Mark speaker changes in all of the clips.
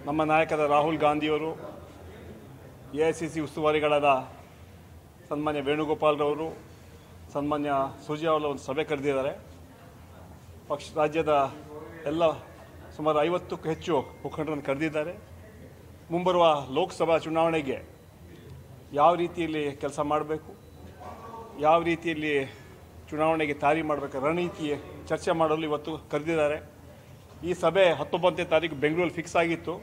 Speaker 1: ನಮ್ಮ ನಾಯಕರ ರಾಹುಲ್ ಗಾಂಧಿಯವರು ಎ ಐ ಸಿ ಸಿ ಉಸ್ತುವಾರಿಗಳಾದ ಸನ್ಮಾನ್ಯ ವೇಣುಗೋಪಾಲ್ರವರು ಸನ್ಮಾನ್ಯ ಸುರ್ಜೇವಾಲ ಒಂದು ಸಭೆ ಕರೆದಿದ್ದಾರೆ ಪಕ್ಷ ರಾಜ್ಯದ ಎಲ್ಲ ಸುಮಾರು ಐವತ್ತಕ್ಕೂ ಹೆಚ್ಚು ಮುಖಂಡರನ್ನು ಕರೆದಿದ್ದಾರೆ ಮುಂಬರುವ ಲೋಕಸಭಾ ಚುನಾವಣೆಗೆ ಯಾವ ರೀತಿಯಲ್ಲಿ ಕೆಲಸ ಮಾಡಬೇಕು ಯಾವ ರೀತಿಯಲ್ಲಿ ಚುನಾವಣೆಗೆ ತಾರಿ ಮಾಡಬೇಕು ರಣನೀತಿ ಚರ್ಚೆ ಮಾಡಲು ಇವತ್ತು ಕರೆದಿದ್ದಾರೆ ಈ ಸಭೆ ಹತ್ತೊಂಬತ್ತನೇ ತಾರೀಕು ಬೆಂಗಳೂರಲ್ಲಿ ಫಿಕ್ಸ್ ಆಗಿತ್ತು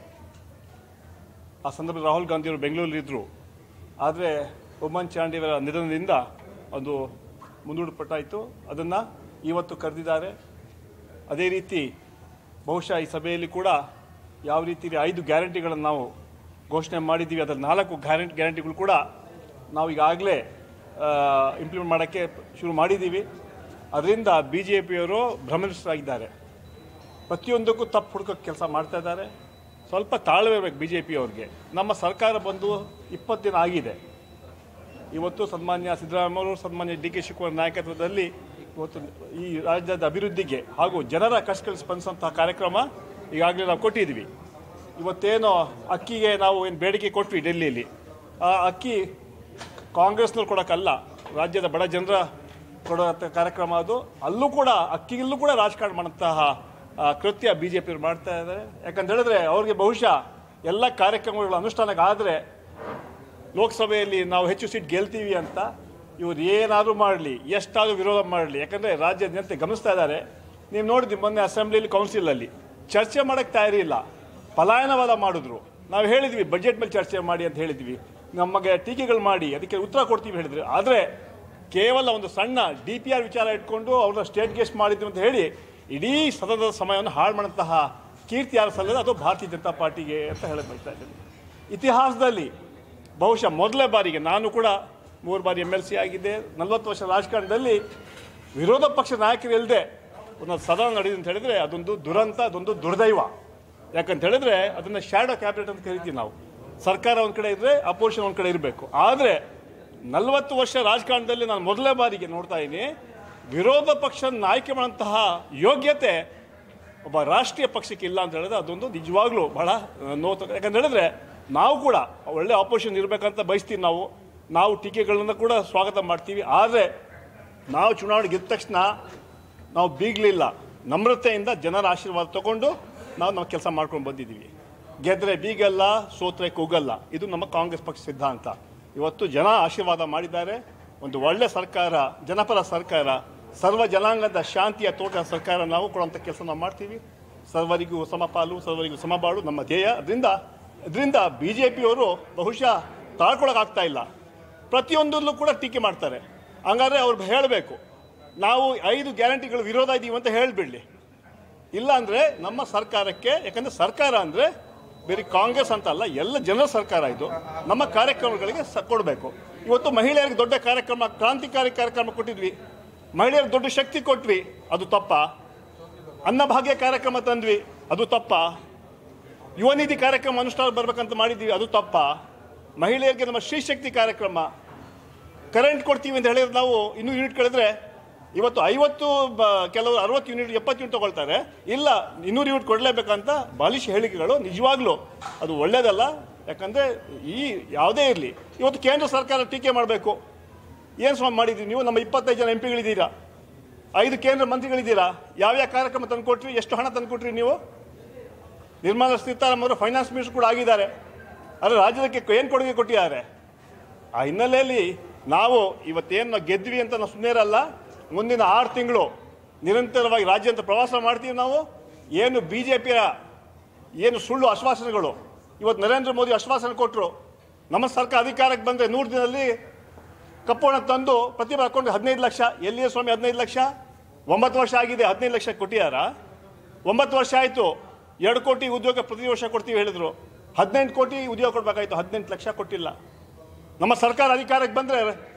Speaker 1: ಆ ಸಂದರ್ಭದಲ್ಲಿ ರಾಹುಲ್ ಗಾಂಧಿಯವರು ಬೆಂಗಳೂರಲ್ಲಿದ್ದರು ಆದರೆ ಉಮ್ಮನ್ ಚಾಂಡಿಯವರ ನಿಧನದಿಂದ ಅದು ಮುಂದೂಡಲ್ಪಟ್ಟಾಯಿತು ಅದನ್ನು ಇವತ್ತು ಕರೆದಿದ್ದಾರೆ ಅದೇ ರೀತಿ ಬಹುಶಃ ಈ ಸಭೆಯಲ್ಲಿ ಕೂಡ ಯಾವ ರೀತಿ ಐದು ಗ್ಯಾರಂಟಿಗಳನ್ನು ನಾವು ಘೋಷಣೆ ಮಾಡಿದ್ದೀವಿ ಅದರ ನಾಲ್ಕು ಗ್ಯಾರಂಟಿ ಗ್ಯಾರಂಟಿಗಳು ಕೂಡ ನಾವು ಈಗಾಗಲೇ ಇಂಪ್ಲಿಮೆಂಟ್ ಮಾಡೋಕ್ಕೆ ಶುರು ಮಾಡಿದ್ದೀವಿ ಅದರಿಂದ ಬಿ ಜೆ ಪಿಯವರು ಭ್ರಮನಿಷ್ಠರಾಗಿದ್ದಾರೆ ಪ್ರತಿಯೊಂದಕ್ಕೂ ತಪ್ಪು ಹುಡುಕೋಕ್ಕೆ ಕೆಲಸ ಮಾಡ್ತಾ ಇದ್ದಾರೆ ಸ್ವಲ್ಪ ತಾಳ್ಮೆ ಇರಬೇಕು ಬಿ ಜೆ ಪಿಯವ್ರಿಗೆ ನಮ್ಮ ಸರ್ಕಾರ ಬಂದು ಇಪ್ಪತ್ತು ದಿನ ಆಗಿದೆ ಇವತ್ತು ಸನ್ಮಾನ್ಯ ಸಿದ್ದರಾಮಯ್ಯವರು ಸನ್ಮಾನ್ಯ ಡಿ ಕೆ ಶಿವಕುಮಾರ್ ನಾಯಕತ್ವದಲ್ಲಿ ಇವತ್ತು ಈ ರಾಜ್ಯದ ಅಭಿವೃದ್ಧಿಗೆ ಹಾಗೂ ಜನರ ಕಷ್ಟಗಳಿಗೆ ಸ್ಪಂದಿಸುವಂತಹ ಕಾರ್ಯಕ್ರಮ ಈಗಾಗಲೇ ನಾವು ಕೊಟ್ಟಿದ್ದೀವಿ ಇವತ್ತೇನು ಅಕ್ಕಿಗೆ ನಾವು ಏನು ಬೇಡಿಕೆ ಕೊಟ್ವಿ ಡೆಲ್ಲಿಯಲ್ಲಿ ಆ ಅಕ್ಕಿ ಕಾಂಗ್ರೆಸ್ನವ್ರು ಕೊಡೋಕ್ಕಲ್ಲ ರಾಜ್ಯದ ಬಡ ಜನರ ಕೊಡೋ ಕಾರ್ಯಕ್ರಮ ಅದು ಅಲ್ಲೂ ಕೂಡ ಅಕ್ಕಿಗಲ್ಲೂ ಕೂಡ ರಾಜಕಾರಣ ಮಾಡುವಂತಹ ಆ, ಕೃತ್ಯ ಬಿ ಜೆ ಪಿಯವ್ರು ಮಾಡ್ತಾ ಇದ್ದಾರೆ ಯಾಕಂತ ಹೇಳಿದ್ರೆ ಅವ್ರಿಗೆ ಬಹುಶಃ ಎಲ್ಲ ಕಾರ್ಯಕ್ರಮಗಳು ಅನುಷ್ಠಾನಕ್ಕೆ ಆದರೆ ಲೋಕಸಭೆಯಲ್ಲಿ ನಾವು ಹೆಚ್ಚು ಸೀಟ್ ಗೆಲ್ತೀವಿ ಅಂತ ಇವ್ರು ಏನಾದರೂ ಮಾಡಲಿ ಎಷ್ಟಾದರೂ ವಿರೋಧ ಮಾಡಲಿ ಯಾಕಂದರೆ ರಾಜ್ಯದ ಜನತೆ ಗಮನಿಸ್ತಾ ಇದ್ದಾರೆ ನೀವು ನೋಡಿದ್ವಿ ಮೊನ್ನೆ ಅಸೆಂಬ್ಲಿಲಿ ಕೌನ್ಸಿಲಲ್ಲಿ ಚರ್ಚೆ ಮಾಡೋಕ್ಕೆ ತಯಾರಿ ಇಲ್ಲ ಪಲಾಯನವಾದ ಮಾಡಿದ್ರು ನಾವು ಹೇಳಿದ್ವಿ ಬಜೆಟ್ ಮೇಲೆ ಚರ್ಚೆ ಮಾಡಿ ಅಂತ ಹೇಳಿದ್ವಿ ನಮಗೆ ಟೀಕೆಗಳು ಮಾಡಿ ಅದಕ್ಕೆ ಉತ್ತರ ಕೊಡ್ತೀವಿ ಹೇಳಿದ್ರು ಆದರೆ ಕೇವಲ ಒಂದು ಸಣ್ಣ ಡಿ ಪಿ ಆರ್ ವಿಚಾರ ಇಟ್ಕೊಂಡು ಅವ್ರನ್ನ ಸ್ಟೇಟ್ ಗೆಸ್ಟ್ ಮಾಡಿದ್ರು ಅಂತ ಹೇಳಿ ಇಡೀ ಸದನದ ಸಮಯವನ್ನು ಹಾಳು ಮಾಡುವಂತಹ ಕೀರ್ತಿ ಯಾರು ಸಲ್ಲದ ಅದು ಭಾರತೀಯ ಜನತಾ ಪಾರ್ಟಿಗೆ ಅಂತ ಹೇಳಕ್ ಬಯಸ್ತಾ ಇದ್ದೀನಿ ಇತಿಹಾಸದಲ್ಲಿ ಬಹುಶಃ ಮೊದಲೇ ಬಾರಿಗೆ ನಾನು ಕೂಡ ಮೂರು ಬಾರಿ ಎಮ್ ಎಲ್ ಸಿ ಆಗಿದ್ದೆ ನಲವತ್ತು ವರ್ಷ ರಾಜಕಾರಣದಲ್ಲಿ ವಿರೋಧ ಪಕ್ಷ ನಾಯಕರು ಇಲ್ಲದೆ ಒಂದೊಂದು ಸದನ ನಡೆದಿದೆ ಅಂತ ಹೇಳಿದ್ರೆ ಅದೊಂದು ದುರಂತ ಅದೊಂದು ದುರ್ದೈವ ಯಾಕಂತ ಹೇಳಿದ್ರೆ ಅದನ್ನು ಶ್ಯಾಡೋ ಕ್ಯಾಬಿನೆಟ್ ಅಂತ ಕರಿತೀವಿ ನಾವು ಸರ್ಕಾರ ಒಂದು ಕಡೆ ಇದ್ದರೆ ಅಪೋಸಿಷನ್ ಒಂದು ಕಡೆ ಇರಬೇಕು ಆದರೆ ನಲವತ್ತು ವರ್ಷ ರಾಜಕಾರಣದಲ್ಲಿ ನಾನು ಮೊದಲೇ ಬಾರಿಗೆ ನೋಡ್ತಾ ಇದ್ದೀನಿ ವಿರೋಧ ಪಕ್ಷ ಆಯ್ಕೆ ಮಾಡುವಂತಹ ಯೋಗ್ಯತೆ ಒಬ್ಬ ರಾಷ್ಟ್ರೀಯ ಪಕ್ಷಕ್ಕೆ ಇಲ್ಲ ಅಂತ ಹೇಳಿದ್ರೆ ಅದೊಂದು ನಿಜವಾಗ್ಲೂ ಬಹಳ ನೋವು ಯಾಕಂತ ಹೇಳಿದ್ರೆ ನಾವು ಕೂಡ ಒಳ್ಳೆ ಆಪೋಸಿಷನ್ ಇರಬೇಕಂತ ಬಯಸ್ತೀವಿ ನಾವು ನಾವು ಟೀಕೆಗಳನ್ನ ಕೂಡ ಸ್ವಾಗತ ಮಾಡ್ತೀವಿ ಆದರೆ ನಾವು ಚುನಾವಣೆ ಗೆದ್ದ ತಕ್ಷಣ ನಾವು ಬೀಗಲಿಲ್ಲ ನಮ್ರತೆಯಿಂದ ಜನರ ಆಶೀರ್ವಾದ ತಗೊಂಡು ನಾವು ನಮ್ಮ ಕೆಲಸ ಮಾಡ್ಕೊಂಡು ಬಂದಿದ್ದೀವಿ ಗೆದ್ರೆ ಬೀಗಲ್ಲ ಸೋತ್ರೆ ಕೂಗಲ್ಲ ಇದು ನಮ್ಮ ಕಾಂಗ್ರೆಸ್ ಪಕ್ಷ ಸಿದ್ಧಾಂತ ಇವತ್ತು ಜನ ಆಶೀರ್ವಾದ ಮಾಡಿದ್ದಾರೆ ಒಂದು ಒಳ್ಳೆ ಸರ್ಕಾರ ಜನಪರ ಸರ್ಕಾರ ಸರ್ವ ಜನಾಂಗದ ಶಾಂತಿಯ ತೋಟ ಸರ್ಕಾರ ನಾವು ಕೊಡುವಂಥ ಕೆಲಸ ನಾವು ಮಾಡ್ತೀವಿ ಸರ್ವರಿಗೂ ಸಮಪಾಲು ಸರ್ವರಿಗೂ ಸಮಬಾಳು ನಮ್ಮ ಧ್ಯೇಯ ಅದರಿಂದ ಅದರಿಂದ ಬಿ ಜೆ ಪಿಯವರು ಬಹುಶಃ ತಾಳ್ಕೊಳಕ್ಕಾಗ್ತಾ ಇಲ್ಲ ಪ್ರತಿಯೊಂದರಲ್ಲೂ ಕೂಡ ಟೀಕೆ ಮಾಡ್ತಾರೆ ಹಂಗಾದ್ರೆ ಅವ್ರು ಹೇಳಬೇಕು ನಾವು ಐದು ಗ್ಯಾರಂಟಿಗಳು ವಿರೋಧ ಇದ್ದೀವಿ ಅಂತ ಹೇಳಿಬಿಡಲಿ ಇಲ್ಲ ಅಂದರೆ ನಮ್ಮ ಸರ್ಕಾರಕ್ಕೆ ಯಾಕಂದರೆ ಸರ್ಕಾರ ಅಂದರೆ ಬೇರೆ ಕಾಂಗ್ರೆಸ್ ಅಂತ ಅಲ್ಲ ಎಲ್ಲ ಜನರ ಸರ್ಕಾರ ಇದು ನಮ್ಮ ಕಾರ್ಯಕ್ರಮಗಳಿಗೆ ಸ ಕೊಡಬೇಕು ಇವತ್ತು ಮಹಿಳೆಯರಿಗೆ ದೊಡ್ಡ ಕಾರ್ಯಕ್ರಮ ಕ್ರಾಂತಿಕಾರಿ ಕಾರ್ಯಕ್ರಮ ಕೊಟ್ಟಿದ್ವಿ ಮಹಿಳೆಯರಿಗೆ ದೊಡ್ಡ ಶಕ್ತಿ ಕೊಟ್ವಿ ಅದು ತಪ್ಪ ಅನ್ನಭಾಗ್ಯ ಕಾರ್ಯಕ್ರಮ ತಂದ್ವಿ ಅದು ತಪ್ಪ ಯುವ ನಿಧಿ ಕಾರ್ಯಕ್ರಮ ಅನುಷ್ಠಾನ ಬರಬೇಕಂತ ಮಾಡಿದ್ದೀವಿ ಅದು ತಪ್ಪ ಮಹಿಳೆಯರಿಗೆ ನಮ್ಮ ಶ್ರೀಶಕ್ತಿ ಕಾರ್ಯಕ್ರಮ ಕರೆಂಟ್ ಕೊಡ್ತೀವಿ ಅಂತ ಹೇಳಿದ್ರೆ ನಾವು ಇನ್ನೂ ಯೂನಿಟ್ ಕಳೆದ್ರೆ ಇವತ್ತು ಐವತ್ತು ಬ ಕೆಲವರು ಅರವತ್ತು ಯೂನಿಟ್ ಎಪ್ಪತ್ತು ಯೂನಿಟ್ ತಗೊಳ್ತಾರೆ ಇಲ್ಲ ಇನ್ನೂರು ಯೂನಿಟ್ ಕೊಡಲೇಬೇಕಂತ ಬಾಲಿಶ್ ಹೇಳಿಕೆಗಳು ನಿಜವಾಗ್ಲೂ ಅದು ಒಳ್ಳೆಯದಲ್ಲ ಯಾಕಂದರೆ ಈ ಯಾವುದೇ ಇರಲಿ ಇವತ್ತು ಕೇಂದ್ರ ಸರ್ಕಾರ ಟೀಕೆ ಮಾಡಬೇಕು ಏನು ಸ್ವಾಮಿ ಮಾಡಿದ್ದೀವಿ ನೀವು ನಮ್ಮ ಇಪ್ಪತ್ತೈದು ಜನ ಎಂ ಪಿಗಳಿದ್ದೀರಾ ಐದು ಕೇಂದ್ರ ಮಂತ್ರಿಗಳಿದ್ದೀರಾ ಯಾವ್ಯಾವ ಕಾರ್ಯಕ್ರಮ ತಂದುಕೊಟ್ರಿ ಎಷ್ಟು ಹಣ ತಂದುಕೊಟ್ರಿ ನೀವು ನಿರ್ಮಲಾ ಸೀತಾರಾಮನ್ ಅವರು ಫೈನಾನ್ಸ್ ಮಿನಿಸ್ಟರ್ ಕೂಡ ಆಗಿದ್ದಾರೆ ಆದರೆ ರಾಜ್ಯದಕ್ಕೆ ಏನು ಕೊಡುಗೆ ಕೊಟ್ಟಿದ್ದಾರೆ ಆ ಹಿನ್ನೆಲೆಯಲ್ಲಿ ನಾವು ಇವತ್ತೇನು ನಾವು ಗೆದ್ವಿ ಅಂತ ನಾವು ಸುಮ್ಮನೆ ಇರಲ್ಲ ಮುಂದಿನ ಆರು ತಿಂಗಳು ನಿರಂತರವಾಗಿ ರಾಜ್ಯಾದ್ಯಂತ ಪ್ರವಾಸ ಮಾಡ್ತೀವಿ ನಾವು ಏನು ಬಿ ಜೆ ಪಿಯ ಏನು ಸುಳ್ಳು ಆಶ್ವಾಸನೆಗಳು ಇವತ್ತು ನರೇಂದ್ರ ಮೋದಿ ಆಶ್ವಾಸನೆ ಕೊಟ್ಟರು ನಮ್ಮ ಸರ್ಕಾರ ಅಧಿಕಾರಕ್ಕೆ ಬಂದರೆ ನೂರು ದಿನದಲ್ಲಿ ಕಪ್ಪೋಣ ತಂದು ಪ್ರತಿಭೆ ಹಾಕೊಂಡು ಹದಿನೈದು ಲಕ್ಷ ಎಲ್ಲಿಯೇ ಸ್ವಾಮಿ ಹದಿನೈದು ಲಕ್ಷ ಒಂಬತ್ತು ವರ್ಷ ಆಗಿದೆ ಹದಿನೈದು ಲಕ್ಷ ಕೊಟ್ಟಿಯಾರ ಒಂಬತ್ತು ವರ್ಷ ಆಯಿತು ಎರಡು ಕೋಟಿ ಉದ್ಯೋಗ ಪ್ರತಿ ವರ್ಷ ಕೊಡ್ತೀವಿ ಹೇಳಿದರು ಹದಿನೆಂಟು ಕೋಟಿ ಉದ್ಯೋಗ ಕೊಡಬೇಕಾಯ್ತು ಹದಿನೆಂಟು ಲಕ್ಷ ಕೊಟ್ಟಿಲ್ಲ ನಮ್ಮ ಸರ್ಕಾರ ಅಧಿಕಾರಕ್ಕೆ ಬಂದರೆ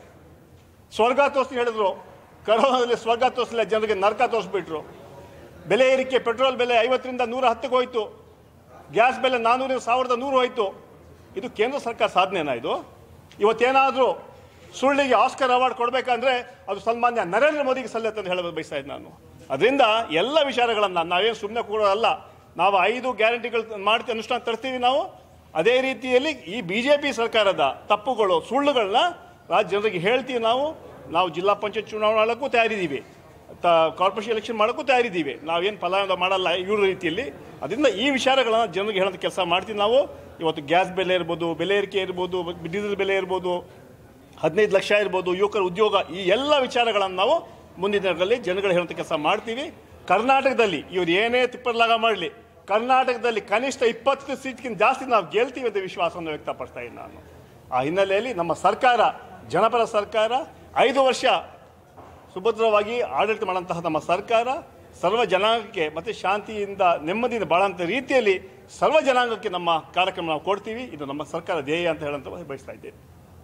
Speaker 1: ಸ್ವರ್ಗ ತೋರಿಸಿ ಹೇಳಿದ್ರು ಕರೋನಾದಲ್ಲಿ ಸ್ವರ್ಗ ತೋರಿಸಲಿಲ್ಲ ಜನರಿಗೆ ನರಕ ತೋರಿಸ್ಬಿಟ್ರು ಬೆಲೆ ಏರಿಕೆ ಪೆಟ್ರೋಲ್ ಬೆಲೆ ಐವತ್ತರಿಂದ ನೂರ ಹತ್ತಿಗೆ ಹೋಯಿತು ಗ್ಯಾಸ್ ಬೆಲೆ ನಾನ್ನೂರಿಂದ ಸಾವಿರದ ನೂರು ಹೋಯಿತು ಇದು ಕೇಂದ್ರ ಸರ್ಕಾರ ಸಾಧನೆನಾ ಇದು ಇವತ್ತೇನಾದರೂ ಸುಳ್ಳಿಗೆ ಆಸ್ಕರ್ ಅವಾರ್ಡ್ ಕೊಡಬೇಕಂದ್ರೆ ಅದು ಸನ್ಮಾನ್ಯ ನರೇಂದ್ರ ಮೋದಿಗೆ ಸಲ್ಲತ್ತೆ ಅಂತ ಹೇಳೋದು ಬಯಸ್ತಾ ಇದ್ದೆ ನಾನು ಅದರಿಂದ ಎಲ್ಲ ವಿಚಾರಗಳನ್ನು ನಾವೇನು ಸುಮ್ಮನೆ ಕೂಡೋದಲ್ಲ ನಾವು ಐದು ಗ್ಯಾರಂಟಿಗಳು ಮಾಡ್ತೀವಿ ಅನುಷ್ಠಾನ ತರ್ತೀವಿ ನಾವು ಅದೇ ರೀತಿಯಲ್ಲಿ ಈ ಬಿ ಜೆ ಪಿ ಸರ್ಕಾರದ ತಪ್ಪುಗಳು ಸುಳ್ಳುಗಳನ್ನ ರಾಜ್ಯ ಜನರಿಗೆ ಹೇಳ್ತೀವಿ ನಾವು ನಾವು ಜಿಲ್ಲಾ ಪಂಚಾಯತ್ ಚುನಾವಣೆ ಮಾಡೋಕ್ಕೂ ತಯಾರಿದ್ದೀವಿ ತ ಕಾರ್ಪೊರೇಷನ್ ಎಲೆಕ್ಷನ್ ಮಾಡೋಕ್ಕೂ ತಯಾರಿದ್ದೀವಿ ನಾವೇನು ಫಲಾನುಭವ ಮಾಡಲ್ಲ ಇವ್ರ ರೀತಿಯಲ್ಲಿ ಅದರಿಂದ ಈ ವಿಚಾರಗಳನ್ನು ಜನರಿಗೆ ಹೇಳೋದು ಕೆಲಸ ಮಾಡ್ತೀವಿ ನಾವು ಇವತ್ತು ಗ್ಯಾಸ್ ಬೆಲೆ ಇರ್ಬೋದು ಬೆಲೆ ಏರಿಕೆ ಇರ್ಬೋದು ಡೀಸೆಲ್ ಬೆಲೆ ಇರ್ಬೋದು ಹದಿನೈದು ಲಕ್ಷ ಇರ್ಬೋದು ಯುವಕರ ಉದ್ಯೋಗ ಈ ಎಲ್ಲ ವಿಚಾರಗಳನ್ನು ನಾವು ಮುಂದಿನ ದಿನಗಳಲ್ಲಿ ಜನಗಳು ಹೇಳುವಂಥ ಕೆಲಸ ಮಾಡ್ತೀವಿ ಕರ್ನಾಟಕದಲ್ಲಿ ಇವ್ರು ಏನೇ ತಿಪ್ಪರ್ಲಾಗ ಮಾಡಲಿ ಕರ್ನಾಟಕದಲ್ಲಿ ಕನಿಷ್ಠ ಇಪ್ಪತ್ತು ಸೀಟ್ಗಿಂತ ಜಾಸ್ತಿ ನಾವು ಗೆಲ್ತೀವಿ ಅಂತ ವಿಶ್ವಾಸವನ್ನು ವ್ಯಕ್ತಪಡಿಸ್ತಾ ಇದ್ದೀನಿ ನಾನು ಆ ಹಿನ್ನೆಲೆಯಲ್ಲಿ ನಮ್ಮ ಸರ್ಕಾರ ಜನಪರ ಸರ್ಕಾರ ಐದು ವರ್ಷ ಸುಭದ್ರವಾಗಿ ಆಡಳಿತ ಮಾಡುವಂತಹ ನಮ್ಮ ಸರ್ಕಾರ ಸರ್ವ ಜನಾಂಗಕ್ಕೆ ಮತ್ತು ಶಾಂತಿಯಿಂದ ನೆಮ್ಮದಿಯಿಂದ ಬಾಳಂತ ರೀತಿಯಲ್ಲಿ ಸರ್ವ ಜನಾಂಗಕ್ಕೆ ನಮ್ಮ ಕಾರ್ಯಕ್ರಮ ನಾವು ಕೊಡ್ತೀವಿ ಇದು ನಮ್ಮ ಸರ್ಕಾರ ಧ್ಯೇಯ ಅಂತ ಹೇಳಂತ ಬಯಸ್ತಾ ಇದ್ದೇನೆ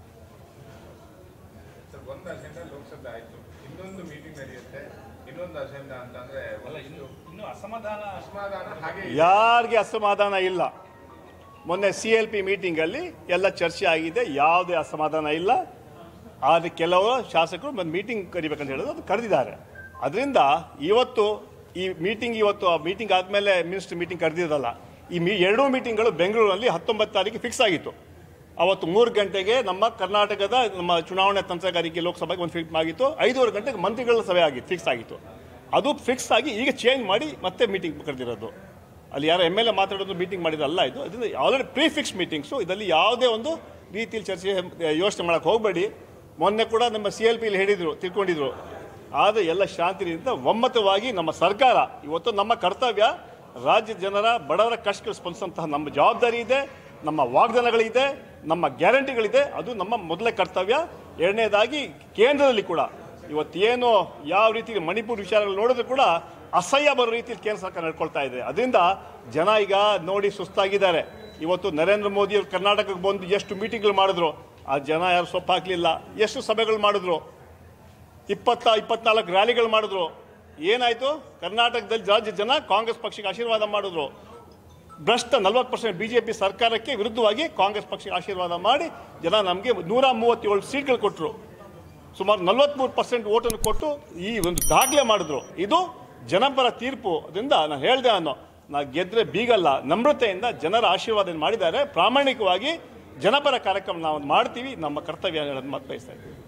Speaker 2: ಸರ್ ಒಂದು ಅಜೆಂಡಾ ಲೋಕಸಭೆ ಆಯ್ತು ಇನ್ನೊಂದು ಮೀಟಿಂಗ್ ನಡೆಯುತ್ತೆ ಇನ್ನೊಂದು ಅಜೆಂಡಾ ಅಂತಂದ್ರೆ ಒಂದಿಷ್ಟು
Speaker 3: ಇನ್ನು ಅಸಮಾಧಾನ
Speaker 2: ಅಸಮಾಧಾನ ಹಾಗೆ ಇದೆ.
Speaker 1: ಯಾರಿಗೆ ಅಸಮಾಧಾನ ಇಲ್ಲ ಮೊನ್ನೆ ಸಿ ಎಲ್ ಪಿ ಮೀಟಿಂಗಲ್ಲಿ ಎಲ್ಲ ಚರ್ಚೆ ಆಗಿದೆ ಯಾವುದೇ ಅಸಮಾಧಾನ ಇಲ್ಲ ಆದರೆ ಕೆಲವು ಶಾಸಕರು ಒಂದು ಮೀಟಿಂಗ್ ಕರಿಬೇಕಂತ ಹೇಳಿದ್ರು ಅದು ಕರೆದಿದ್ದಾರೆ ಅದರಿಂದ ಇವತ್ತು ಈ ಮೀಟಿಂಗ್ ಇವತ್ತು ಆ ಮೀಟಿಂಗ್ ಆದಮೇಲೆ ಮಿನಿಸ್ಟರ್ ಮೀಟಿಂಗ್ ಕರೆದಿದ್ದಲ್ಲ ಈ ಮೀ ಎರಡೂ ಮೀಟಿಂಗ್ಗಳು ಬೆಂಗಳೂರಿನಲ್ಲಿ ಹತ್ತೊಂಬತ್ತು ತಾರೀಕು ಫಿಕ್ಸ್ ಆಗಿತ್ತು ಅವತ್ತು ಮೂರು ಗಂಟೆಗೆ ನಮ್ಮ ಕರ್ನಾಟಕದ ನಮ್ಮ ಚುನಾವಣೆ ತಂತ್ರಗಾರಿಕೆ ಲೋಕಸಭೆಗೆ ಒಂದು ಫಿಕ್ಸ್ ಆಗಿತ್ತು ಐದೂವರೆ ಗಂಟೆಗೆ ಮಂತ್ರಿಗಳ ಸಭೆ ಆಗಿತ್ತು ಫಿಕ್ಸ್ ಆಗಿತ್ತು ಅದು ಫಿಕ್ಸ್ ಆಗಿ ಈಗ ಚೇಂಜ್ ಮಾಡಿ ಮತ್ತೆ ಮೀಟಿಂಗ್ ಕರೆದಿರೋದು ಅಲ್ಲಿ ಯಾರೋ ಎಮ್ ಎಲ್ ಎ ಮಾತಾಡೋದು ಮೀಟಿಂಗ್ ಮಾಡಿರಲ್ಲ ಇದು ಇದರಿಂದ ಆಲ್ರೆಡಿ ಪ್ರೀ ಫಿಕ್ಸ್ ಮೀಟಿಂಗ್ಸು ಇದರಲ್ಲಿ ಯಾವುದೇ ಒಂದು ರೀತಿಯಲ್ಲಿ ಚರ್ಚೆ ಯೋಚನೆ ಮಾಡೋಕ್ಕೆ ಹೋಗಬೇಡಿ ಮೊನ್ನೆ ಕೂಡ ನಮ್ಮ ಸಿ ಎಲ್ ಪಿಲಿ ಹೇಳಿದರು ತಿಳ್ಕೊಂಡಿದ್ರು ಆದರೆ ಎಲ್ಲ ಶಾಂತಿಯಿಂದ ಒಮ್ಮತವಾಗಿ ನಮ್ಮ ಸರ್ಕಾರ ಇವತ್ತು ನಮ್ಮ ಕರ್ತವ್ಯ ರಾಜ್ಯದ ಜನರ ಬಡವರ ಕಷ್ಟಗಳು ಸ್ಪಂದಿಸುವಂತಹ ನಮ್ಮ ಜವಾಬ್ದಾರಿ ಇದೆ ನಮ್ಮ ವಾಗ್ದಾನಗಳಿದೆ ನಮ್ಮ ಗ್ಯಾರಂಟಿಗಳಿದೆ ಅದು ನಮ್ಮ ಮೊದಲ ಕರ್ತವ್ಯ ಎರಡನೇದಾಗಿ ಕೇಂದ್ರದಲ್ಲಿ ಕೂಡ ಇವತ್ತೇನು ಯಾವ ರೀತಿ ಮಣಿಪುರ ವಿಚಾರಗಳು ನೋಡಿದ್ರು ಕೂಡ ಅಸಹ್ಯ ಬರೋ ರೀತಿಯಲ್ಲಿ ಕೇಂದ್ರ ಸರ್ಕಾರ ನಡ್ಕೊಳ್ತಾ ಇದೆ ಅದರಿಂದ ಜನ ಈಗ ನೋಡಿ ಸುಸ್ತಾಗಿದ್ದಾರೆ ಇವತ್ತು ನರೇಂದ್ರ ಮೋದಿ ಅವರು ಕರ್ನಾಟಕಕ್ಕೆ ಬಂದು ಎಷ್ಟು ಮೀಟಿಂಗ್ಗಳು ಮಾಡಿದ್ರು ಆ ಜನ ಯಾರು ಸೊಪ್ಪು ಹಾಕಲಿಲ್ಲ ಎಷ್ಟು ಸಭೆಗಳು ಮಾಡಿದ್ರು ಇಪ್ಪತ್ತ ಇಪ್ಪತ್ನಾಲ್ಕು ರ್ಯಾಲಿಗಳು ಮಾಡಿದ್ರು ಏನಾಯಿತು ಕರ್ನಾಟಕದಲ್ಲಿ ರಾಜ್ಯ ಜನ ಕಾಂಗ್ರೆಸ್ ಪಕ್ಷಕ್ಕೆ ಆಶೀರ್ವಾದ ಮಾಡಿದ್ರು ಭ್ರಷ್ಟ ನಲ್ವತ್ತು ಪರ್ಸೆಂಟ್ ಬಿ ಜೆ ಪಿ ಸರ್ಕಾರಕ್ಕೆ ವಿರುದ್ಧವಾಗಿ ಕಾಂಗ್ರೆಸ್ ಪಕ್ಷಕ್ಕೆ ಆಶೀರ್ವಾದ ಮಾಡಿ ಜನ ನಮಗೆ ನೂರ ಮೂವತ್ತೇಳು ಸೀಟ್ಗಳು ಕೊಟ್ಟರು ಸುಮಾರು ನಲವತ್ತ್ಮೂರು ಪರ್ಸೆಂಟ್ ಓಟನ್ನು ಕೊಟ್ಟು ಈ ಒಂದು ದಾಖಲೆ ಮಾಡಿದ್ರು ಇದು ಜನಪರ ತೀರ್ಪು ಅದರಿಂದ ನಾನು ಹೇಳಿದೆ ನಾನು ನಾ ಗೆದ್ರೆ ಬೀಗಲ್ಲ ನಮ್ರತೆಯಿಂದ ಜನರ ಆಶೀರ್ವಾದ ಮಾಡಿದ್ದಾರೆ ಪ್ರಾಮಾಣಿಕವಾಗಿ ಜನಪರ ಕಾರ್ಯಕ್ರಮ ನಾವು ಮಾಡ್ತೀವಿ ನಮ್ಮ ಕರ್ತವ್ಯ ಹೇಳೋದು ಮಾತು ಬಯಸ್ತಾ ಇದ್ದೀವಿ